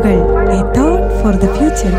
പടവുകൾ a thought for the future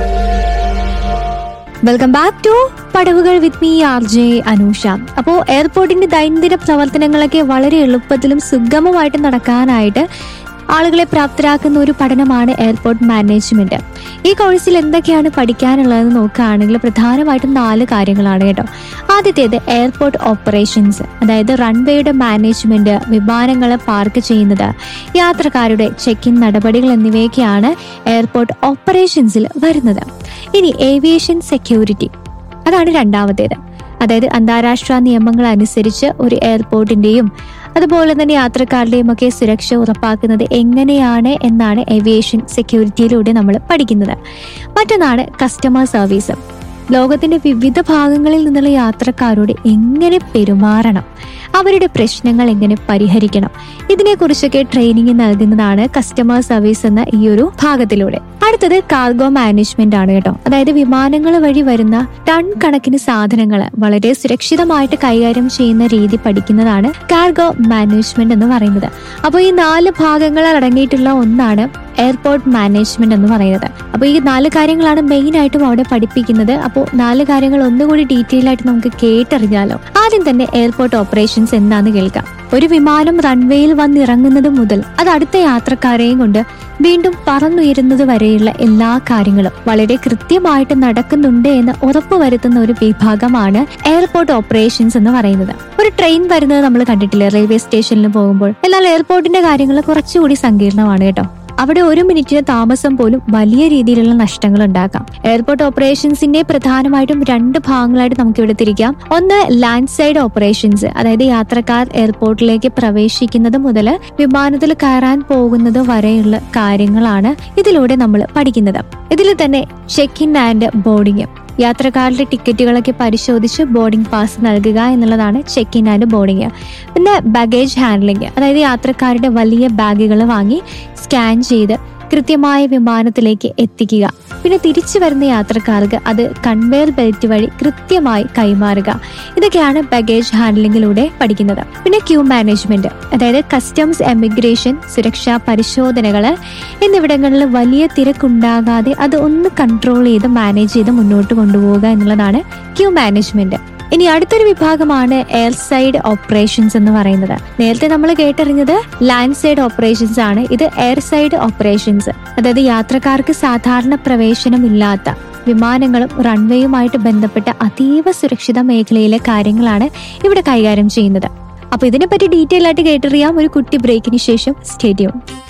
welcome back to പടവുകൾ with me RJ Anusha അനൂഷ അപ്പോൾ എയർപോർട്ടിന്റെ ദൈനംദിന പ്രവർത്തനങ്ങളൊക്കെ വളരെ എളുപ്പത്തിലും സുഗമമായിട്ട് നടക്കാനായിട്ട് ആളുകളെ പ്രാപ്തരാക്കുന്ന ഒരു പഠനമാണ് എയർപോർട്ട് മാനേജ്മെന്റ് ഈ കോഴ്സിൽ എന്തൊക്കെയാണ് പഠിക്കാനുള്ളതെന്ന് നോക്കുകയാണെങ്കിൽ പ്രധാനമായിട്ടും നാല് കാര്യങ്ങളാണ് കേട്ടോ ആദ്യത്തേത് എയർപോർട്ട് ഓപ്പറേഷൻസ് അതായത് റൺവേയുടെ മാനേജ്മെന്റ് വിമാനങ്ങളെ പാർക്ക് ചെയ്യുന്നത് യാത്രക്കാരുടെ ചെക്ക് ഇൻ നടപടികൾ എന്നിവയൊക്കെയാണ് എയർപോർട്ട് ഓപ്പറേഷൻസിൽ വരുന്നത് ഇനി ഏവിയേഷൻ സെക്യൂരിറ്റി അതാണ് രണ്ടാമത്തേത് അതായത് അന്താരാഷ്ട്ര നിയമങ്ങൾ അനുസരിച്ച് ഒരു എയർപോർട്ടിന്റെയും അതുപോലെ തന്നെ യാത്രക്കാരുടെയും ഒക്കെ സുരക്ഷ ഉറപ്പാക്കുന്നത് എങ്ങനെയാണ് എന്നാണ് ഏവിയേഷൻ സെക്യൂരിറ്റിയിലൂടെ നമ്മൾ പഠിക്കുന്നത് മറ്റൊന്നാണ് കസ്റ്റമർ സർവീസ് ലോകത്തിന്റെ വിവിധ ഭാഗങ്ങളിൽ നിന്നുള്ള യാത്രക്കാരോട് എങ്ങനെ പെരുമാറണം അവരുടെ പ്രശ്നങ്ങൾ എങ്ങനെ പരിഹരിക്കണം ഇതിനെക്കുറിച്ചൊക്കെ ട്രെയിനിങ് നൽകുന്നതാണ് കസ്റ്റമർ സർവീസ് എന്ന ഈ ഒരു ഭാഗത്തിലൂടെ അടുത്തത് കാർഗോ മാനേജ്മെന്റ് ആണ് കേട്ടോ അതായത് വിമാനങ്ങൾ വഴി വരുന്ന ടൺ കണക്കിന് സാധനങ്ങൾ വളരെ സുരക്ഷിതമായിട്ട് കൈകാര്യം ചെയ്യുന്ന രീതി പഠിക്കുന്നതാണ് കാർഗോ മാനേജ്മെന്റ് എന്ന് പറയുന്നത് അപ്പോൾ ഈ നാല് ഭാഗങ്ങൾ അടങ്ങിയിട്ടുള്ള ഒന്നാണ് എയർപോർട്ട് മാനേജ്മെന്റ് എന്ന് പറയുന്നത് അപ്പോൾ ഈ നാല് കാര്യങ്ങളാണ് മെയിൻ ആയിട്ടും അവിടെ പഠിപ്പിക്കുന്നത് അപ്പോൾ നാല് കാര്യങ്ങൾ ഒന്നുകൂടി ഡീറ്റെയിൽ ആയിട്ട് നമുക്ക് കേട്ടറിഞ്ഞാലോ ആദ്യം തന്നെ എയർപോർട്ട് ഓപ്പറേഷൻസ് എന്താന്ന് കേൾക്കാം ഒരു വിമാനം റൺവേയിൽ വന്നിറങ്ങുന്നത് മുതൽ അത് അടുത്ത യാത്രക്കാരെയും കൊണ്ട് വീണ്ടും പറന്നുയരുന്നത് വരെയുള്ള എല്ലാ കാര്യങ്ങളും വളരെ കൃത്യമായിട്ട് നടക്കുന്നുണ്ട് എന്ന് ഉറപ്പുവരുത്തുന്ന ഒരു വിഭാഗമാണ് എയർപോർട്ട് ഓപ്പറേഷൻസ് എന്ന് പറയുന്നത് ഒരു ട്രെയിൻ വരുന്നത് നമ്മൾ കണ്ടിട്ടില്ലേ റെയിൽവേ സ്റ്റേഷനിൽ പോകുമ്പോൾ എന്നാൽ എയർപോർട്ടിന്റെ കാര്യങ്ങൾ കുറച്ചുകൂടി സങ്കീർണമാണ് കേട്ടോ അവിടെ ഒരു മിനിറ്റിന് താമസം പോലും വലിയ രീതിയിലുള്ള നഷ്ടങ്ങൾ ഉണ്ടാക്കാം എയർപോർട്ട് ഓപ്പറേഷൻസിന്റെ പ്രധാനമായിട്ടും രണ്ട് ഭാഗങ്ങളായിട്ട് നമുക്ക് ഇവിടെ തിരിക്കാം ഒന്ന് ലാൻഡ് സൈഡ് ഓപ്പറേഷൻസ് അതായത് യാത്രക്കാർ എയർപോർട്ടിലേക്ക് പ്രവേശിക്കുന്നത് മുതൽ വിമാനത്തിൽ കയറാൻ പോകുന്നത് വരെയുള്ള കാര്യങ്ങളാണ് ഇതിലൂടെ നമ്മൾ പഠിക്കുന്നത് ഇതിൽ തന്നെ ചെക്ക് ഇൻ ആൻഡ് ബോർഡിംഗ് യാത്രക്കാരുടെ ടിക്കറ്റുകളൊക്കെ പരിശോധിച്ച് ബോർഡിംഗ് പാസ് നൽകുക എന്നുള്ളതാണ് ചെക്ക് ഇൻ ആൻഡ് ബോർഡിംഗ് പിന്നെ ബാഗേജ് ഹാൻഡ്ലിംഗ് അതായത് യാത്രക്കാരുടെ വലിയ ബാഗുകൾ വാങ്ങി സ്കാൻ ചെയ്ത് കൃത്യമായ വിമാനത്തിലേക്ക് എത്തിക്കുക പിന്നെ തിരിച്ചു വരുന്ന യാത്രക്കാർക്ക് അത് കൺവെയർ ബെൽറ്റ് വഴി കൃത്യമായി കൈമാറുക ഇതൊക്കെയാണ് ബാഗേജ് ഹാൻഡ്ലിംഗിലൂടെ പഠിക്കുന്നത് പിന്നെ ക്യൂ മാനേജ്മെന്റ് അതായത് കസ്റ്റംസ് എമിഗ്രേഷൻ സുരക്ഷാ പരിശോധനകൾ എന്നിവിടങ്ങളിൽ വലിയ തിരക്കുണ്ടാകാതെ അത് ഒന്ന് കൺട്രോൾ ചെയ്ത് മാനേജ് ചെയ്ത് മുന്നോട്ട് കൊണ്ടുപോവുക എന്നുള്ളതാണ് ക്യൂ മാനേജ്മെന്റ് ഇനി അടുത്തൊരു വിഭാഗമാണ് എയർ സൈഡ് ഓപ്പറേഷൻസ് എന്ന് പറയുന്നത് നേരത്തെ നമ്മൾ കേട്ടറിഞ്ഞത് ലാൻഡ് സൈഡ് ഓപ്പറേഷൻസ് ആണ് ഇത് എയർ സൈഡ് ഓപ്പറേഷൻസ് അതായത് യാത്രക്കാർക്ക് സാധാരണ പ്രവേശനമില്ലാത്ത വിമാനങ്ങളും റൺവേയുമായിട്ട് ബന്ധപ്പെട്ട അതീവ സുരക്ഷിത മേഖലയിലെ കാര്യങ്ങളാണ് ഇവിടെ കൈകാര്യം ചെയ്യുന്നത് അപ്പൊ ഇതിനെപ്പറ്റി ഡീറ്റെയിൽ ആയിട്ട് കേട്ടറിയാം ഒരു കുട്ടി ബ്രേക്കിന് ശേഷം സ്റ്റേഡിയം